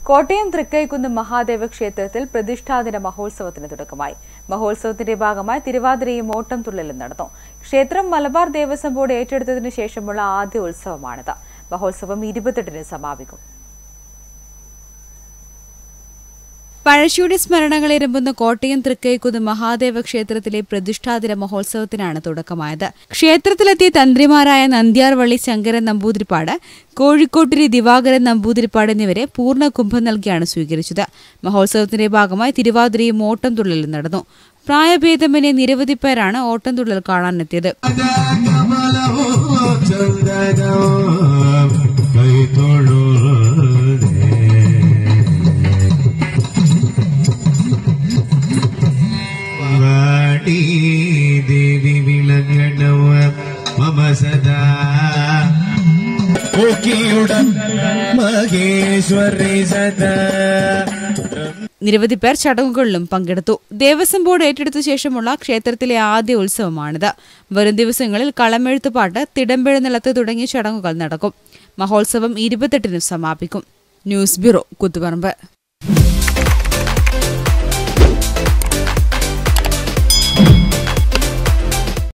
കോട്ടയം തൃക്കൈക്കുന്ന് മഹാദേവ ക്ഷേത്രത്തിൽ പ്രതിഷ്ഠാദിന മഹോത്സവത്തിന് തുടക്കമായി മഹോത്സവത്തിന്റെ ഭാഗമായി തിരുവാതിരയും ഓട്ടം തുള്ളലും നടന്നു ക്ഷേത്രം മലബാർ ദേവസ്വം ബോർഡ് ഏറ്റെടുത്തതിനു ശേഷമുള്ള ആദ്യ ഉത്സവമാണിത് മഹോത്സവം ഇരുപത്തെട്ടിന് സമാപിക്കും പഴശ്ശിയുടെ സ്മരണകൾ ഇരമ്പുന്ന കോട്ടയം തൃക്കൈക്കുന്ന് മഹാദേവ ക്ഷേത്രത്തിലെ പ്രതിഷ്ഠാദിന മഹോത്സവത്തിനാണ് തുടക്കമായത് ക്ഷേത്രത്തിലെത്തിയ തന്ത്രിമാരായ നന്ദ്യാർവള്ളി ശങ്കരൻ നമ്പൂതിരിപ്പാട് കോഴിക്കോട്ടിരി ദിവാകരൻ നമ്പൂതിരിപ്പാട് എന്നിവരെ പൂർണ്ണ കുംഭം നൽകിയാണ് സ്വീകരിച്ചത് മഹോത്സവത്തിന്റെ ഭാഗമായി തിരുവാതിരയും ഓട്ടം തുള്ളലും നടന്നു പ്രായഭേദമന്യേ നിരവധി പേരാണ് ഓട്ടം തുള്ളൽ കാണാനെത്തിയത് വാടി ദേവി വിളങ്ങണവ മമ സദാ ഓക്കിയുടൻ മഹേശ്വരി സദാ നിരവധി പേർ ചടങ്ങുകളിലും പങ്കെടുത്തു ദേവസ്വം ബോർഡ് ഏറ്റെടുത്ത ശേഷമുള്ള ക്ഷേത്രത്തിലെ ആദ്യ ഉത്സവമാണിത് വരും ദിവസങ്ങളിൽ കളമെഴുത്തുപാട്ട് തിടമ്പെഴുന്നള്ളത്ത് തുടങ്ങിയ ചടങ്ങുകൾ നടക്കും മഹോത്സവം ഇരുപത്തെട്ടിന് സമാപിക്കും ന്യൂസ് ബ്യൂറോ കുത്തുപറമ്പ്